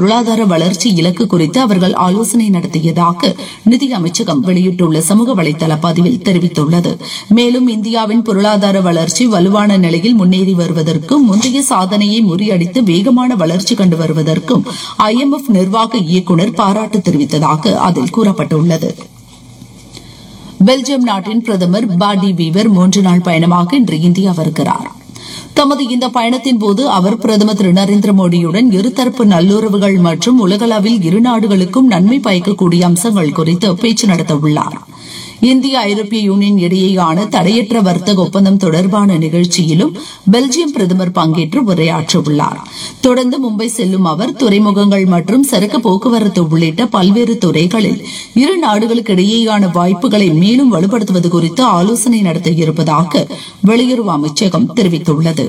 பொருளாதார வளர்ச்சி இலக்கு குறித்து அவர்கள் ஆலோசனை நடத்தியதாக நிதி அமைச்சகம் வெளியிட்டுள்ள சமூக வலைதள பதிவில் தெரிவித்துள்ளது மேலும் இந்தியாவின் பொருளாதார வளர்ச்சி வலுவான நிலையில் முன்னேறி வருவதற்கும் முந்தைய சாதனையை முறியடித்து வேகமான வளர்ச்சி கண்டு வருவதற்கும் ஐஎம்எஃப் நிர்வாக இயக்குநர் பாராட்டு தெரிவித்ததாக அதில் கூறப்பட்டுள்ளது பெல்ஜியம் நாட்டின் பிரதமர் பாடி வீவர் மூன்று நாள் பயணமாக இன்று இந்தியா வருகிறார் தமது இந்த பயணத்தின் போது அவர் பிரதமர் திரு நரேந்திர மோடியுடன் இருதரப்பு நல்லுறவுகள் மற்றும் உலகளவில் இரு நாடுகளுக்கும் நன்மை பயக்கக்கூடிய அம்சங்கள் குறித்து பேச்சு நடத்தவுள்ளார் இந்திய ஐரோப்பிய யூனியன் இடையேயான தடையற்ற வர்த்தக ஒப்பந்தம் தொடர்பான நிகழ்ச்சியிலும் பெல்ஜியம் பிரதமர் பங்கேற்று உரையாற்றவுள்ளார் தொடர்ந்து மும்பை செல்லும் அவர் துறைமுகங்கள் மற்றும் சரக்கு போக்குவரத்து உள்ளிட்ட பல்வேறு துறைகளில் இரு நாடுகளுக்கு இடையேயான வாய்ப்புகளை மேலும் வலுப்படுத்துவது குறித்து ஆலோசனை நடத்த இருப்பதாக வெளியுறவு அமைச்சகம் தெரிவித்துள்ளது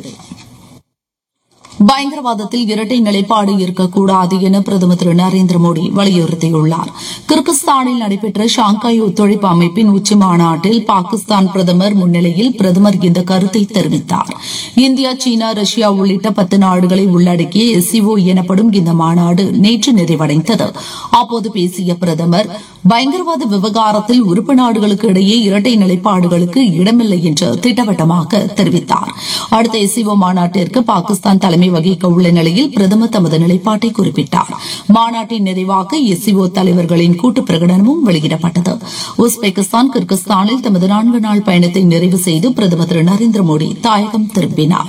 பயங்கரவாதத்தில் இரட்டை நிலைப்பாடு இருக்கக்கூடாது என பிரதமர் திரு நரேந்திர மோடி வலியுறுத்தியுள்ளார் கிர்கிஸ்தானில் நடைபெற்ற ஷாங்காய் ஒத்துழைப்பு அமைப்பின் உச்சி மாநாட்டில் பாகிஸ்தான் பிரதமர் முன்னிலையில் பிரதமர் இந்த கருத்தை தெரிவித்தார் இந்தியா சீனா ரஷ்யா உள்ளிட்ட பத்து நாடுகளை உள்ளடக்கிய எஸ்சிஓ எனப்படும் இந்த மாநாடு நேற்று நிறைவடைந்தது அப்போது பேசிய பிரதமர் பயங்கரவாத விவகாரத்தில் உறுப்பு நாடுகளுக்கு இடையே இரட்டை நிலைப்பாடுகளுக்கு இடமில்லை என்று திட்டவட்டமாக தெரிவித்தார் அடுத்த எஸ்சிஓ மாநாட்டிற்கு பாகிஸ்தான் தலைமை வகிக்க உள்ள நிலையில் பிரதமர் தமது நிலைப்பாட்டை குறிப்பிட்டார் மாநாட்டின் நிறைவாக எஸ்சிஓ தலைவர்களின் கூட்டு பிரகடனமும் வெளியிடப்பட்டது உஸ்பெகிஸ்தான் கிர்கிஸ்தானில் தமது நான்கு நாள் பயணத்தை நிறைவு செய்து பிரதமர் திரு நரேந்திர மோடி தாயகம் திரும்பினார்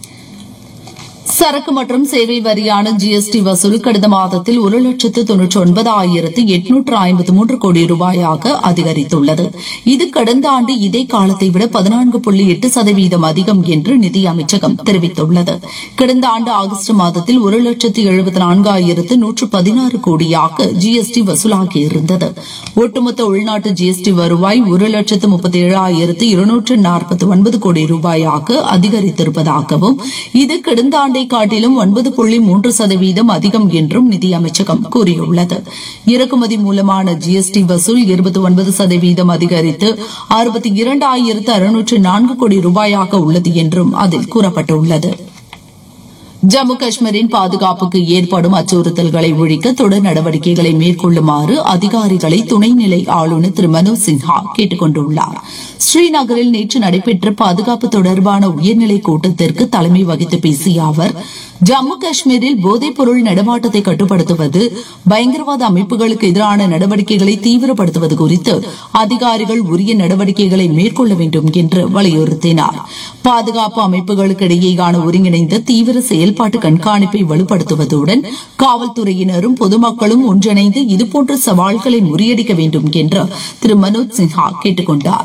சரக்கு மற்றும் சேவை வரியான ஜிஎஸ்டி வசூல் கடந்த மாதத்தில் ஒரு லட்சத்து தொன்னூற்றி ஒன்பதாயிரத்து எட்நூற்று ஐம்பத்து மூன்று கோடி ரூபாயாக அதிகரித்துள்ளது இது கடந்த ஆண்டு இதே காலத்தை விட பதினான்கு புள்ளி எட்டு சதவீதம் அதிகம் என்று நிதி அமைச்சகம் தெரிவித்துள்ளது கடந்த ஆண்டு ஆகஸ்ட் மாதத்தில் ஒரு லட்சத்து எழுபத்தி நான்காயிரத்து நூற்று பதினாறு கோடியாக ஜிஎஸ்டி வசூலாகியிருந்தது ஒட்டுமொத்த உள்நாட்டு ஜிஎஸ்டி வருவாய் ஒரு லட்சத்து முப்பத்தி ஏழாயிரத்து இருநூற்று நாற்பத்தி ஒன்பது கோடி ரூபாயாக அதிகரித்திருப்பதாகவும் இது கடந்த ஆண்டை காட்டிலும் ஒன்பது புள்ளி மூன்று சதவீதம் அதிகம் என்றும் நிதி அமைச்சகம் கூறியுள்ளது இறக்குமதி மூலமான ஜிஎஸ்டி வசூல் இருபத்தி ஒன்பது சதவீதம் அதிகரித்து அறுபத்தி இரண்டாயிரத்து அறுநூற்று நான்கு கோடி ரூபாயாக உள்ளது என்றும் அதில் கூறப்பட்டுள்ளது ஜம்மு காஷ்மீரின் பாதுகாப்புக்கு ஏற்படும் அச்சுறுத்தல்களை ஒழிக்க தொடர் நடவடிக்கைகளை மேற்கொள்ளுமாறு அதிகாரிகளை துணைநிலை ஆளுநர் திரு மனோஜ் சின்ஹா கேட்டுக் கொண்டுள்ளார் ஸ்ரீநகரில் நேற்று நடைபெற்ற பாதுகாப்பு தொடர்பான உயர்நிலை கூட்டத்திற்கு தலைமை வகித்து பேசிய அவர் ஜம்மு காஷ்மீரில் போதைப் பொருள் நடமாட்டத்தை கட்டுப்படுத்துவது பயங்கரவாத அமைப்புகளுக்கு எதிரான நடவடிக்கைகளை தீவிரப்படுத்துவது குறித்து அதிகாரிகள் உரிய நடவடிக்கைகளை மேற்கொள்ள வேண்டும் என்று வலியுறுத்தினார் பாதுகாப்பு அமைப்புகளுக்கு இடையேயான ஒருங்கிணைந்த தீவிர செயல்பாட்டு கண்காணிப்பை வலுப்படுத்துவதுடன் காவல்துறையினரும் பொதுமக்களும் ஒன்றிணைந்து இதுபோன்ற சவால்களை முறியடிக்க வேண்டும் என்று திரு மனோஜ் சின்ஹா கேட்டுக் கொண்டார்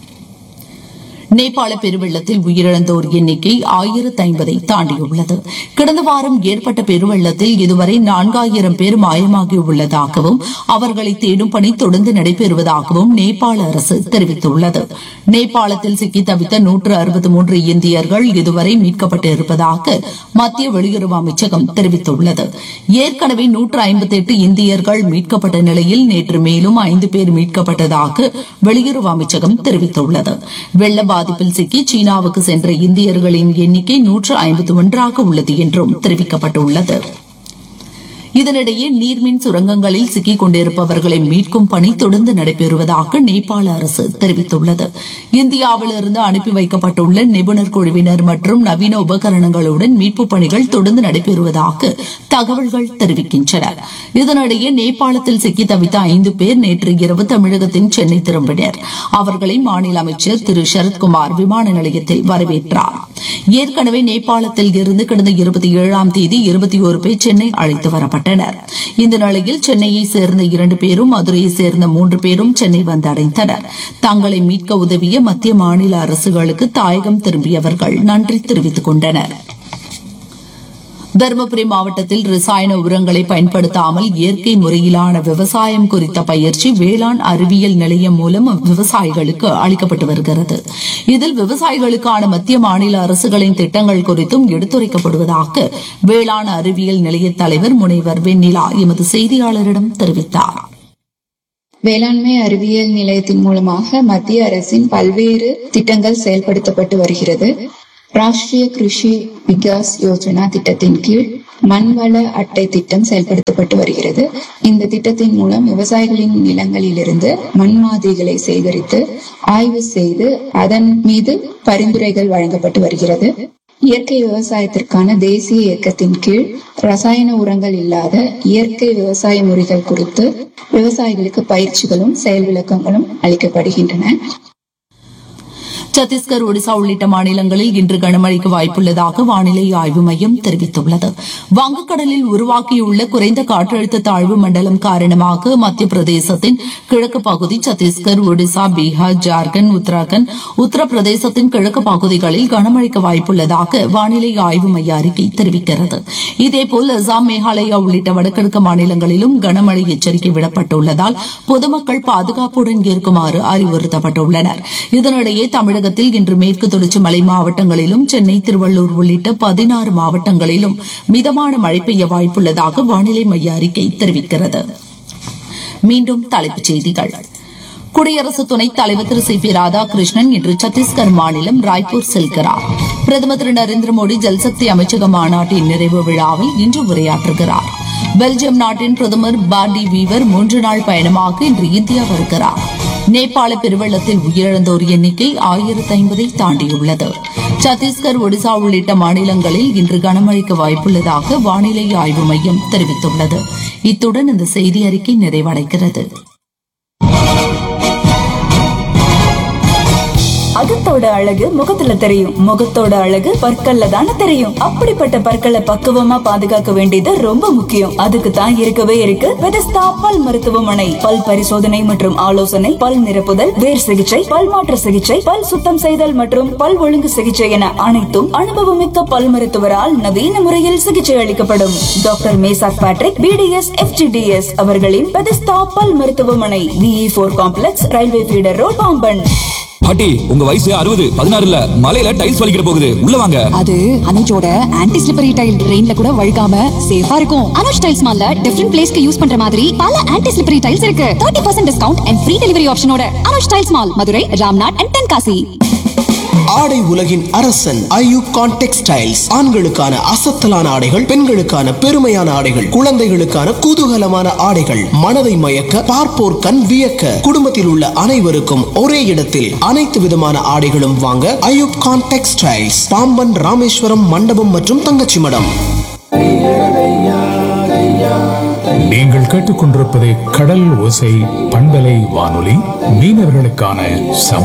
நேபாள பெருவெள்ளத்தில் உயிரிழந்தோர் எண்ணிக்கை ஆயிரத்து ஐம்பதை தாண்டியுள்ளது கடந்த வாரம் ஏற்பட்ட பெருவெள்ளத்தில் இதுவரை நான்காயிரம் பேர் மாயமாகியுள்ளதாகவும் அவர்களை தேடும் பணி தொடர்ந்து நடைபெறுவதாகவும் நேபாள அரசு தெரிவித்துள்ளது நேபாளத்தில் சிக்கி தவித்த நூற்று அறுபத்தி மூன்று இந்தியர்கள் இதுவரை மீட்கப்பட்டிருப்பதாக மத்திய வெளியுறவு அமைச்சகம் தெரிவித்துள்ளது ஏற்கனவே நூற்று ஐம்பத்தி எட்டு இந்தியர்கள் மீட்கப்பட்ட நிலையில் நேற்று மேலும் ஐந்து பேர் மீட்கப்பட்டதாக வெளியுறவு அமைச்சகம் தெரிவித்துள்ளது வெள்ள பாதிப்பில் சிக்கி சீனாவுக்கு சென்ற இந்தியர்களின் எண்ணிக்கை நூற்று ஐம்பத்தி ஒன்றாக உள்ளது என்றும் தெரிவிக்கப்பட்டுள்ளது இதனிடையே நீர்மின் சுரங்கங்களில் சிக்கிக் கொண்டிருப்பவர்களை மீட்கும் பணி தொடர்ந்து நடைபெறுவதாக நேபாள அரசு தெரிவித்துள்ளது இந்தியாவிலிருந்து அனுப்பி வைக்கப்பட்டுள்ள நிபுணர் குழுவினர் மற்றும் நவீன உபகரணங்களுடன் மீட்புப் பணிகள் தொடர்ந்து நடைபெறுவதாக தகவல்கள் தெரிவிக்கின்றன இதனிடையே நேபாளத்தில் சிக்கி தவித்த ஐந்து பேர் நேற்று இரவு தமிழகத்தின் சென்னை திரும்பினர் அவர்களை மாநில அமைச்சர் திரு சரத்குமார் விமான நிலையத்தில் வரவேற்றார் ஏற்கனவே நேபாளத்தில் இருந்து கடந்த இருபத்தி ஏழாம் தேதி இருபத்தி ஒரு பேர் சென்னை அழைத்து வரப்பட்டனர் இந்த நிலையில் சென்னையை சேர்ந்த இரண்டு பேரும் மதுரையை சேர்ந்த மூன்று பேரும் சென்னை வந்தடைந்தனர் தங்களை மீட்க உதவிய மத்திய மாநில அரசுகளுக்கு தாயகம் திரும்பியவர்கள் நன்றி தெரிவித்துக் கொண்டனர் தருமபுரி மாவட்டத்தில் ரசாயன உரங்களை பயன்படுத்தாமல் இயற்கை முறையிலான விவசாயம் குறித்த பயிற்சி வேளாண் அறிவியல் நிலையம் மூலம் விவசாயிகளுக்கு அளிக்கப்பட்டு வருகிறது இதில் விவசாயிகளுக்கான மத்திய மாநில அரசுகளின் திட்டங்கள் குறித்தும் எடுத்துரைக்கப்படுவதாக வேளாண் அறிவியல் நிலைய தலைவர் முனைவர் வெண்ணிலா எமது செய்தியாளரிடம் தெரிவித்தார் வேளாண்மை அறிவியல் நிலையத்தின் மூலமாக மத்திய அரசின் பல்வேறு திட்டங்கள் செயல்படுத்தப்பட்டு வருகிறது ராஷ்டிரிய கிருஷி விகாஸ் யோஜனா திட்டத்தின் கீழ் மண்வள அட்டை திட்டம் செயல்படுத்தப்பட்டு வருகிறது இந்த திட்டத்தின் மூலம் விவசாயிகளின் நிலங்களிலிருந்து மண் மாதிரிகளை சேகரித்து ஆய்வு செய்து அதன் மீது பரிந்துரைகள் வழங்கப்பட்டு வருகிறது இயற்கை விவசாயத்திற்கான தேசிய இயக்கத்தின் கீழ் ரசாயன உரங்கள் இல்லாத இயற்கை விவசாய முறைகள் குறித்து விவசாயிகளுக்கு பயிற்சிகளும் செயல் விளக்கங்களும் அளிக்கப்படுகின்றன சத்தீஸ்கர் ஒடிசா உள்ளிட்ட மாநிலங்களில் இன்று கனமழைக்கு வாய்ப்புள்ளதாக வானிலை ஆய்வு மையம் தெரிவித்துள்ளது வங்கக்கடலில் உருவாக்கியுள்ள குறைந்த காற்றழுத்த தாழ்வு மண்டலம் காரணமாக மத்திய பிரதேசத்தின் கிழக்கு பகுதி சத்தீஸ்கர் ஒடிசா பீகார் ஜார்க்கண்ட் உத்தராகண்ட் உத்தரப்பிரதேசத்தின் கிழக்கு பகுதிகளில் கனமழைக்கு வாய்ப்புள்ளதாக வானிலை ஆய்வு மைய அறிக்கை தெரிவிக்கிறது இதேபோல் அசாம் மேகாலயா உள்ளிட்ட வடகிழக்கு மாநிலங்களிலும் கனமழை எச்சரிக்கை விடப்பட்டுள்ளதால் பொதுமக்கள் பாதுகாப்புடன் இருக்குமாறு அறிவுறுத்தப்பட்டுள்ளனர் இதனிடையே தமிழகத்தில் இன்று மேற்கு தொடர்ச்சி மலை மாவட்டங்களிலும் சென்னை திருவள்ளூர் உள்ளிட்ட பதினாறு மாவட்டங்களிலும் மிதமான மழை பெய்ய வாய்ப்புள்ளதாக வானிலை மைய அறிக்கை தெரிவிக்கிறது மீண்டும் தலைப்புச் செய்திகள் குடியரசு துணைத் தலைவர் திரு சி பி ராதாகிருஷ்ணன் இன்று சத்தீஸ்கர் மாநிலம் ராய்ப்பூர் செல்கிறார் பிரதமர் திரு நரேந்திர மோடி ஜல்சக்தி அமைச்சக மாநாட்டின் நிறைவு விழாவில் இன்று உரையாற்றுகிறார் பெல்ஜியம் நாட்டின் பிரதமர் பார்டி வீவர் மூன்று நாள் பயணமாக இன்று இந்தியா வருகிறார் நேபாள பெருவெள்ளத்தில் உயிரிழந்தோர் எண்ணிக்கை ஆயிரத்து ஐம்பதை தாண்டியுள்ளது சத்தீஸ்கர் ஒடிசா உள்ளிட்ட மாநிலங்களில் இன்று கனமழைக்கு வாய்ப்புள்ளதாக வானிலை ஆய்வு மையம் தெரிவித்துள்ளது இத்துடன் இந்த செய்தி அறிக்கை நிறைவடைகிறது அகத்தோட அழகு முகத்துல தெரியும் முகத்தோட அழகு பற்கள்ல தானே தெரியும் அப்படிப்பட்ட பற்களை பக்குவமா பாதுகாக்க வேண்டியது ரொம்ப முக்கியம் அதுக்கு தான் இருக்கவே இருக்கு பெதஸ்தா பல் மருத்துவமனை பல் பரிசோதனை மற்றும் ஆலோசனை பல் நிரப்புதல் வேர் சிகிச்சை பல் மாற்று சிகிச்சை பல் சுத்தம் செய்தல் மற்றும் பல் ஒழுங்கு சிகிச்சை என அனைத்தும் அனுபவமிக்க பல் மருத்துவரால் நவீன முறையில் சிகிச்சை அளிக்கப்படும் doctor Meshach Patrick BDS FGDS அவர்களின் பெதஸ்தா பல் மருத்துவமனை விஇ போர் complex railway feeder road Pamban பாட்டி உங்க வயசு அறுபது பதினாறு இல்ல மலையில டைல்ஸ் வலிக்கிற போகுது உள்ள வாங்க அது அனுஜோட ஆன்டி ஸ்லிப்பரி டைல் ரெயின்ல கூட வழுக்காம சேஃபா இருக்கும் அனுஜ் டைல்ஸ் மால்ல டிஃபரெண்ட் பிளேஸ்க்கு யூஸ் பண்ற மாதிரி பல ஆன்டி ஸ்லிப்பரி டைல்ஸ் இருக்கு 30% percent discount and free delivery ஆப்ஷனோட Anuj tiles mall Madurai Ramnad and Tenkasi ஆடை உலகின் அரசன் ஐயூப் கான் டெக்ஸ்டைல்ஸ் ஆண்களுக்கான அசத்தலான ஆடைகள் பெண்களுக்கான பெருமையான ஆடைகள் குழந்தைகளுக்கான குதூகலமான ஆடைகள் மனதை மயக்க பார்ப்போர் கண் வியக்க குடும்பத்தில் உள்ள அனைவருக்கும் ஒரே இடத்தில் அனைத்து விதமான ஆடைகளும் வாங்க ஐயூப் கான் டெக்ஸ்டைல்ஸ் பாம்பன் ராமேஸ்வரம் மண்டபம் மற்றும் தங்கச்சி மடம் நீங்கள் கேட்டுக்கொண்டிருப்பது கடல் ஓசை பண்பலை வானொலி மீனவர்களுக்கான சம